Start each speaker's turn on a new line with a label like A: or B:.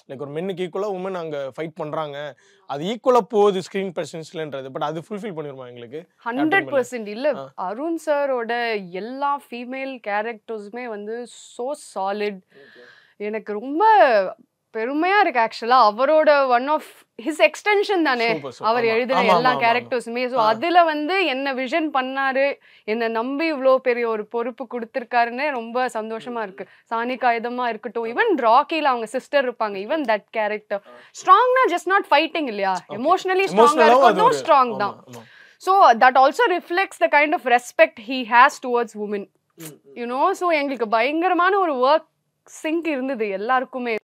A: Like ஒரு மென்னுக்கு ஈக்குவலாக woman அங்கே ஃபைட் பண்ணுறாங்க அது ஈக்குவலாக போகுது ஸ்க்ரீன் பிரசன்ஸ்லன்றது பட் அது ஃபுல்ஃபில் பண்ணிருமா எங்களுக்கு
B: ஹண்ட்ரட்
A: Captain
B: பர்சன்ட் இல்ல
A: ஆ.
B: அருண் சாரோட எல்லா ஃபீமேல் கேரக்டர்ஸுமே வந்து சோ சாலிட் எனக்கு ரொம்ப பெருமையா இருக்கு ஆக்சுவலா அவரோட ஒன் ஆஃப் ஹிஸ் எக்ஸ்டென்ஷன் தானே
A: Super, super.
B: அவர்
A: ஆமா.
B: எழுதின
A: ஆமா,
B: எல்லா
A: ஆமா, ஆமா.
B: கேரக்டர்ஸுமே ஸோ
A: ஆ.
B: அதுல வந்து என்ன விஷன் பண்ணாரு என்ன நம்பி இவ்வளோ பெரிய ஒரு பொறுப்பு கொடுத்துருக்காருன்னு ரொம்ப சந்தோஷமா இருக்கு சாணி காகிதமா இருக்கட்டும் ஈவன் ராக்கில அவங்க சிஸ்டர் இருப்பாங்க ஈவன் தட் கேரக்டர் ஸ்ட்ராங்னா ஜஸ்ட் நாட் ஃபைட்டிங் இல்லையா எமோஷனலி ஸ்ட்ராங்கா
A: Emotional-ஆவும் அது
B: இருக்கட்டும்
A: ஒரு-
B: ஸ்ட்ராங் தான்
A: ஆமா, ஆமா.
B: So that also reflects the kind of respect he has towards women you know so எங்களுக்கு பயங்கரமான ஒரு ஒர்க் சிங்க் இருந்தது எல்லாருக்குமே